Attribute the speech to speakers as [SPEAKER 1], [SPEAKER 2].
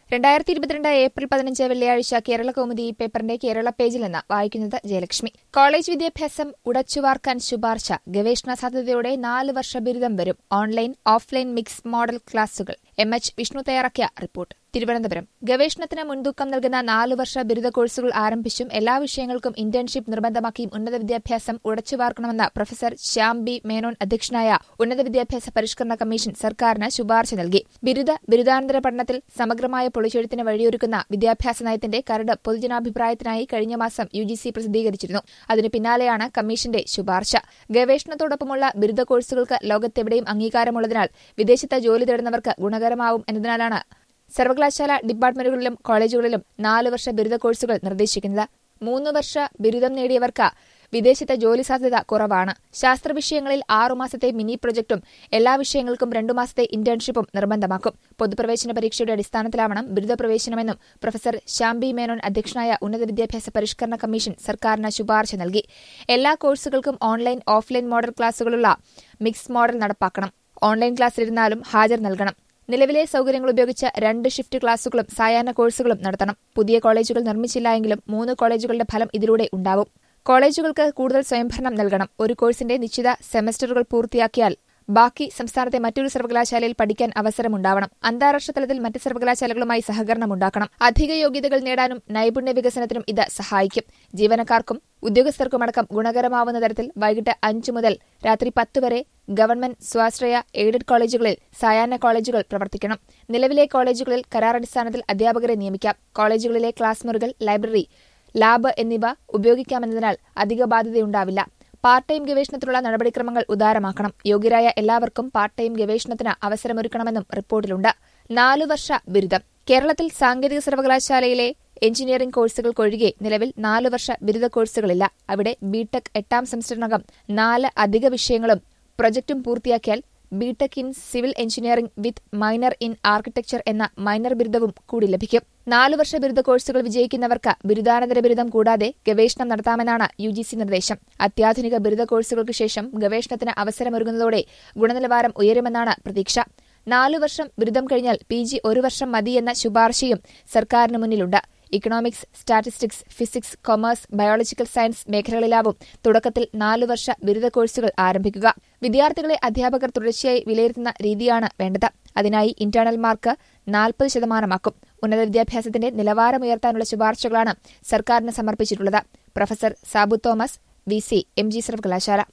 [SPEAKER 1] രണ്ടായിരത്തി ഇരുപത്തിരണ്ട് ഏപ്രിൽ പതിനഞ്ച് വെള്ളിയാഴ്ച കേരള കൗമുദി പേപ്പറിന്റെ കേരള പേജിൽ നിന്ന് വായിക്കുന്നത് ജയലക്ഷ്മി കോളേജ് വിദ്യാഭ്യാസം ഉടച്ചുവാർക്കാൻ ശുപാർശ ഗവേഷണ സാധ്യതയോടെ നാല് വർഷ ബിരുദം വരും ഓൺലൈൻ ഓഫ്ലൈൻ മിക്സ് മോഡൽ ക്ലാസുകൾ എം എച്ച് വിഷ്ണു തയ്യാറാക്കിയ റിപ്പോർട്ട് തിരുവനന്തപുരം ഗവേഷണത്തിന് മുൻതൂക്കം നൽകുന്ന നാലു വർഷ ബിരുദ കോഴ്സുകൾ ആരംഭിച്ചും എല്ലാ വിഷയങ്ങൾക്കും ഇന്റേൺഷിപ്പ് നിർബന്ധമാക്കിയും ഉന്നത വിദ്യാഭ്യാസം ഉടച്ചുവാർക്കണമെന്ന പ്രൊഫസർ ശ്യാം ബി മേനോൻ അധ്യക്ഷനായ ഉന്നത വിദ്യാഭ്യാസ പരിഷ്കരണ കമ്മീഷൻ സർക്കാരിന് ശുപാർശ നൽകി ബിരുദ ബിരുദാനന്തര പഠനത്തിൽ സമഗ്രമായ പൊളിച്ചെഴുത്തിന് വഴിയൊരുക്കുന്ന വിദ്യാഭ്യാസ നയത്തിന്റെ കരട് പൊതുജനാഭിപ്രായത്തിനായി കഴിഞ്ഞ മാസം യു ജി സി പ്രസിദ്ധീകരിച്ചിരുന്നു അതിനു പിന്നാലെയാണ് കമ്മീഷന്റെ ശുപാർശ ഗവേഷണത്തോടൊപ്പമുള്ള ബിരുദ കോഴ്സുകൾക്ക് ലോകത്തെവിടെയും അംഗീകാരമുള്ളതിനാൽ വിദേശത്ത് ജോലി തേടുന്നവർക്ക് ഗുണകരമാവും എന്നതിനാലാണ് സർവകലാശാല ഡിപ്പാർട്ട്മെന്റുകളിലും കോളേജുകളിലും നാല് വർഷ ബിരുദ കോഴ്സുകൾ നിർദ്ദേശിക്കുന്നത് മൂന്ന് വർഷ ബിരുദം നേടിയവർക്ക് വിദേശത്തെ ജോലി സാധ്യത കുറവാണ് ശാസ്ത്ര വിഷയങ്ങളിൽ ആറുമാസത്തെ മിനി പ്രൊജക്ടും എല്ലാ വിഷയങ്ങൾക്കും രണ്ടു മാസത്തെ ഇന്റേൺഷിപ്പും നിർബന്ധമാക്കും പൊതുപ്രവേശന പരീക്ഷയുടെ അടിസ്ഥാനത്തിലാവണം ബിരുദ പ്രവേശനമെന്നും പ്രൊഫസർ ശ്യാംബി മേനോൻ അധ്യക്ഷനായ ഉന്നത വിദ്യാഭ്യാസ പരിഷ്കരണ കമ്മീഷൻ സർക്കാരിന് ശുപാർശ നൽകി എല്ലാ കോഴ്സുകൾക്കും ഓൺലൈൻ ഓഫ്ലൈൻ മോഡൽ ക്ലാസുകളുള്ള മിക്സ് മോഡൽ നടപ്പാക്കണം ഓൺലൈൻ ക്ലാസ്സിലിരുന്നാലും ഹാജർ നൽകണം നിലവിലെ സൌകര്യങ്ങൾ ഉപയോഗിച്ച് രണ്ട് ഷിഫ്റ്റ് ക്ലാസുകളും സായാഹ്ന കോഴ്സുകളും നടത്തണം പുതിയ കോളേജുകൾ നിർമ്മിച്ചില്ലായെങ്കിലും മൂന്ന് കോളേജുകളുടെ ഫലം ഇതിലൂടെ ഉണ്ടാവും കോളേജുകൾക്ക് കൂടുതൽ സ്വയംഭരണം നൽകണം ഒരു കോഴ്സിന്റെ നിശ്ചിത സെമസ്റ്ററുകൾ പൂർത്തിയാക്കിയാൽ ബാക്കി സംസ്ഥാനത്തെ മറ്റൊരു സർവകലാശാലയിൽ പഠിക്കാൻ അവസരമുണ്ടാവണം അന്താരാഷ്ട്ര തലത്തിൽ മറ്റ് സർവകലാശാലകളുമായി സഹകരണമുണ്ടാക്കണം അധിക യോഗ്യതകൾ നേടാനും നൈപുണ്യ വികസനത്തിനും ഇത് സഹായിക്കും ജീവനക്കാർക്കും ഉദ്യോഗസ്ഥർക്കുമടക്കം ഗുണകരമാവുന്ന തരത്തിൽ വൈകിട്ട് അഞ്ചു മുതൽ രാത്രി പത്ത് വരെ ഗവൺമെന്റ് സ്വാശ്രയ എയ്ഡഡ് കോളേജുകളിൽ സായാഹ്ന കോളേജുകൾ പ്രവർത്തിക്കണം നിലവിലെ കോളേജുകളിൽ കരാറടിസ്ഥാനത്തിൽ അധ്യാപകരെ നിയമിക്കാം കോളേജുകളിലെ ക്ലാസ് മുറികൾ ലൈബ്രറി ലാബ് എന്നിവ ഉപയോഗിക്കാമെന്നതിനാൽ അധിക ബാധ്യതയുണ്ടാവില്ല പാർട്ട് ടൈം ഗവേഷണത്തിലുള്ള നടപടിക്രമങ്ങൾ ഉദാരമാക്കണം യോഗ്യരായ എല്ലാവർക്കും പാർട്ട് ടൈം ഗവേഷണത്തിന് അവസരമൊരുക്കണമെന്നും റിപ്പോർട്ടിലുണ്ട് നാലു വർഷ ബിരുദം കേരളത്തിൽ സാങ്കേതിക സർവകലാശാലയിലെ എഞ്ചിനീയറിംഗ് കോഴ്സുകൾക്കൊഴികെ നിലവിൽ നാല് വർഷ ബിരുദ കോഴ്സുകളില്ല അവിടെ ബിടെക് എട്ടാം സെമസ്റ്ററിനകം നാല് അധിക വിഷയങ്ങളും പ്രൊജക്ടും പൂർത്തിയാക്കിയാൽ BTech in civil engineering with minor in architecture എന്ന മൈനർ ബിരുദവും കൂടി ലഭിക്കും നാലു വർഷ ബിരുദ കോഴ്സുകൾ വിജയിക്കുന്നവർക്ക് ബിരുദാനന്തര ബിരുദം കൂടാതെ ഗവേഷണം നടത്താമെന്നാണ് യു ജി സി നിർദ്ദേശം അത്യാധുനിക ബിരുദ കോഴ്സുകൾക്ക് ശേഷം ഗവേഷണത്തിന് അവസരമൊരുങ്ങുന്നതോടെ ഗുണനിലവാരം ഉയരുമെന്നാണ് പ്രതീക്ഷ നാലു വർഷം ബിരുദം കഴിഞ്ഞാൽ പി ജി ഒരു വർഷം മതിയെന്ന ശുപാർശയും സർക്കാരിന് മുന്നിലുണ്ട് economics statistics physics commerce biological science മേഖലകളിലാവും തുടക്കത്തിൽ നാലു വർഷ ബിരുദ കോഴ്സുകൾ ആരംഭിക്കുക വിദ്യാർത്ഥികളെ അധ്യാപകർ തുടർച്ചയായി വിലയിരുത്തുന്ന രീതിയാണ് വേണ്ടത് അതിനായി ഇന്റേണൽ മാർക്ക് നാൽപ്പത് ശതമാനമാക്കും ഉന്നത വിദ്യാഭ്യാസത്തിന്റെ നിലവാരമുയർത്താനുള്ള ശുപാർശകളാണ് സർക്കാരിന് സമർപ്പിച്ചിട്ടുള്ളത് professor Sabu Thomas V C M G സർവകലാശാല